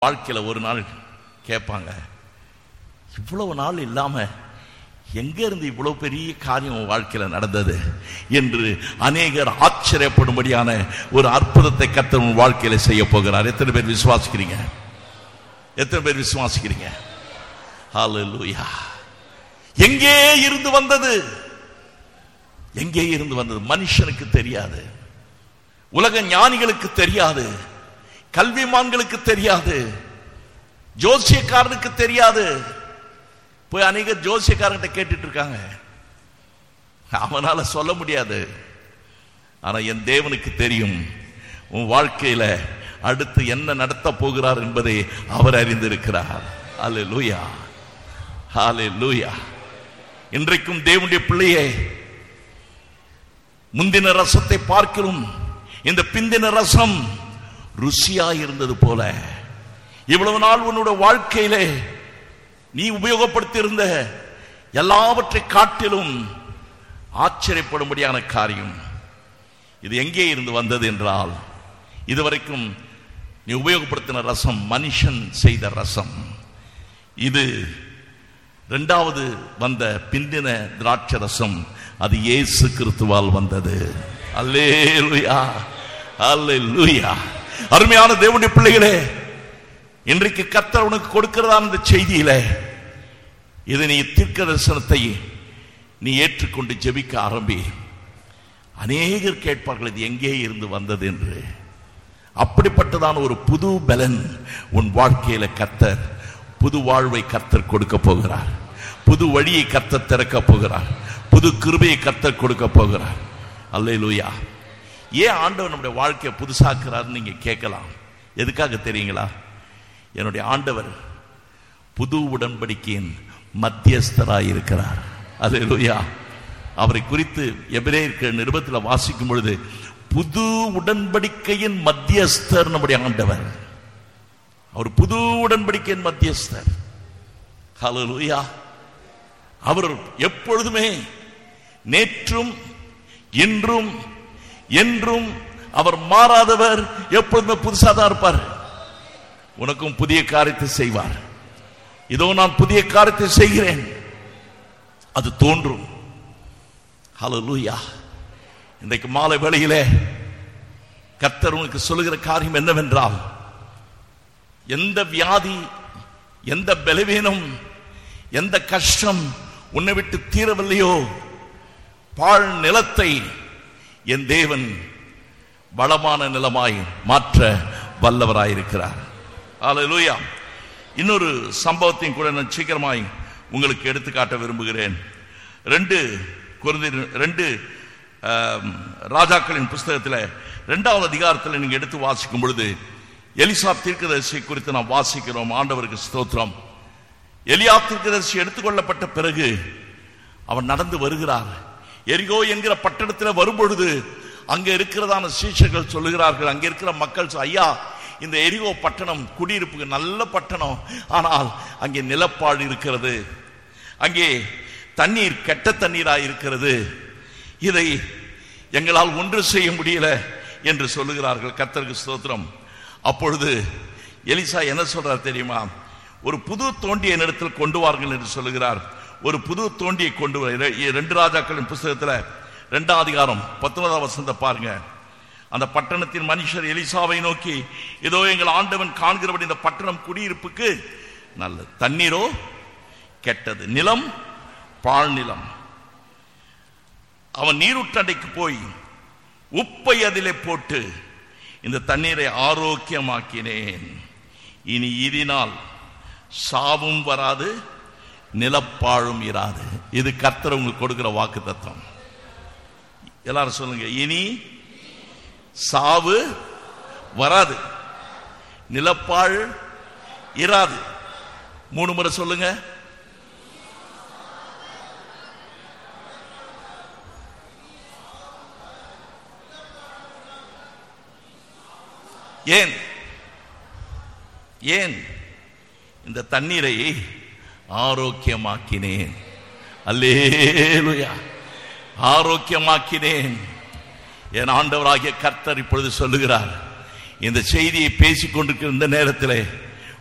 வாழ்க்கையில் ஒரு நாள் கேட்பாங்க இவ்வளவு நாள் இல்லாம எங்க இருந்து இவ்வளவு பெரிய காரியம் உன் வாழ்க்கையில நடந்தது என்று அநேகர் ஆச்சரியப்படும்படியான ஒரு அற்புதத்தை கர்த்தர் உன் வாழ்க்கையில செய்ய போகிறார் எத்தனை பேர் விசுவாசிக்கிறீங்க எத்தனை பேர் விசுவாசிக்கிறீங்க ஹalleluya எங்கே இருந்து வந்தது எங்கே இருந்து வந்தது மனுஷனுக்கு தெரியாது உலக ஞானிகளுக்கு தெரியாது கல்விமான்களுக்கு தெரியாது ஜோசியக்காரனுக்கு தெரியாது போய் அநேகர் ஜோசியக்காரன்கிட்ட கேட்டுட்டு இருக்காங்க அவனால சொல்ல முடியாது ஆனா என் தேவனுக்கு தெரியும் உன் வாழ்க்கையில அடுத்து என்ன நடத்த போகிறார் என்பதை அவர் அறிந்திருக்கிறார் அல்ல லூயா ஹாலே லூயா இன்றைக்கும் தேவனுடைய பிள்ளையே முந்தின ரசத்தை பார்க்கிறோம் இந்த பிந்தின ரசம் ருசியா இருந்தது போல இவ்வளவு நாள் உன்னோட வாழ்க்கையிலே நீ உபயோகப்படுத்தி இருந்த எல்லாவற்றை காட்டிலும் ஆச்சரியப்படும்படியான காரியம் இது எங்கே இருந்து வந்தது என்றால் இதுவரைக்கும் நீ உபயோகப்படுத்தின ரசம் மனுஷன் செய்த ரசம் இது இரண்டாவது வந்த பிந்தின திராட்சை ரசம் அது இயேசு கிறிஸ்துவால் வந்தது அல்லேலுயா அல்லேலுயா அருமையான தேவனுடைய பிள்ளைகளே இன்றைக்கு கத்தர் உனக்கு கொடுக்கிறதான இந்த செய்தியில இது நீ தீர்க்க தரிசனத்தை நீ ஏற்றுக்கொண்டு ஜெபிக்க ஆரம்பி அநேகர் கேட்பார்கள் இது எங்கே இருந்து வந்தது என்று அப்படிப்பட்டதான ஒரு புது பலன் உன் வாழ்க்கையில கத்தர் புது வாழ்வை கத்தர் கொடுக்க போகிறார் புது வழியை கத்தர் திறக்க போகிறார் புது கிருபையை கத்தர் கொடுக்க போகிறார் அல்லேலூயா ஏன் ஆண்டவர் நம்முடைய வாழ்க்கையை புதுசாக்குறாருன்னு நீங்க கேட்கலாம் எதுக்காக தெரியுங்களா என்னுடைய ஆண்டவர் புது உடன்படிக்கையின் மத்தியஸ்தராய் இருக்கிறார் அல்லேலூயா அவரை குறித்து எபிரேயர்கள் நிருபத்தில் வாசிக்கும் பொழுது புது உடன்படிக்கையின் மத்தியஸ்தர் நம்முடைய ஆண்டவர் அவர் புது உடன்படிக்கையின் மத்தியஸ்தர் ஹalleluya அவர் எப்பொழுதுமே நேற்றும் இன்றும் என்றும் அவர் மாறாதவர் எப்பொழுதுமே புதுசா தான் இருப்பார் உனக்கும் புதிய காரியத்தை செய்வார் இதோ நான் புதிய காரியத்தை செய்கிறேன் அது தோன்றும் ஹalleluya இன்றைக்கு மாலை வேளையிலே கர்த்தர் உனக்கு சொல்லுகிற காரியம் என்னவென்றால் எந்த வியாதி எந்த பலவீனம் எந்த கஷ்டம் உன்னை விட்டு தீரவில்லையோ பாழ் நிலத்தை என் தேவன் வளமான நிலமாய் மாற்ற வல்லவராயிருக்கிறார் அல்லேலூயா இன்னொரு சம்பவத்தையும் கூட நான் சீக்கிரமாய் உங்களுக்கு எடுத்துக்காட்ட விரும்புகிறேன் ரெண்டு குருந்தி ரெண்டு ஆம், ராஜாக்களின் புஸ்தகத்தில் ரெண்டாவது அதிகாரத்தில் நீங்க எடுத்து வாசிக்கும் பொழுது எலிசா தீர்க்கதரிசி குறித்து நாம் வாசிக்கிறோம் ஆண்டவருக்கு ஸ்தோத்திரம் எலியா தீர்க்கதரிசி எடுத்துக்கொள்ளப்பட்ட பிறகு அவன் நடந்து வருகிறார் எரிகோ என்கிற பட்டணத்தில் வரும்பொழுது அங்க இருக்கிறதான சீஷர்கள் சொல்லுகிறார்கள் அங்க இருக்கிற மக்கள் சொ- ஐயா இந்த எரிகோ பட்டணம் குடியிருப்புக்கு நல்ல பட்டணம் ஆனால் அங்கே நிலப்பாடு இருக்கிறது அங்கே தண்ணீர் கெட்ட தண்ணீராய் இருக்கிறது இதை எங்களால் ஒன்று செய்ய முடியல என்று சொல்லுகிறார்கள் கர்த்தருக்கு ஸ்தோத்திரம் அப்பொழுது எலிசா என்ன சொல்றார் தெரியுமா ஒரு புது தோண்டியை என்னிடத்தில் கொண்டு வாருங்கள் என்று சொல்லுகிறார் ஒரு புது தோண்டியை கொண்டு வர இர- ரெண்டு ராஜாக்களின் புஸ்தகத்தில் ரெண்டாம் அதிகாரம் பத்தொன்பதாம் வசந்த பாருங்க அந்த பட்டணத்தின் மனுஷர் எலிசாவை நோக்கி இதோ எங்கள் ஆண்டவன் காண்கிறபடி இந்த பட்டணம் குடியிருப்புக்கு நல்லது தண்ணீரோ கெட்டது நிலம் பாழ் நிலம் அவன் நீருற்றண்டைக்கு போய் உப்பை அதிலே போட்டு இந்த தண்ணீரை ஆரோக்கியமாக்கினேன் இனி இதனால் சாவும் வராது நிலப்பாழும் இராது இது கர்த்தர் உங்களுக்கு கொடுக்கிற வாக்கு தத்துவம் எல்லாரும் சொல்லுங்க இனி சாவு வராது நிலப்பாழ் இராது மூணு முறை சொல்லுங்க ஏன் ஏன் இந்த தண்ணீரை ஆரோக்கியமாக்கினேன் அல்லேலுயா ஆரோக்கியமாக்கினேன் என் ஆண்டவராகிய கர்த்தர் இப்பொழுது சொல்லுகிறார் இந்த செய்தியை பேசிக் கொண்டிருக்கிற இந்த நேரத்தில்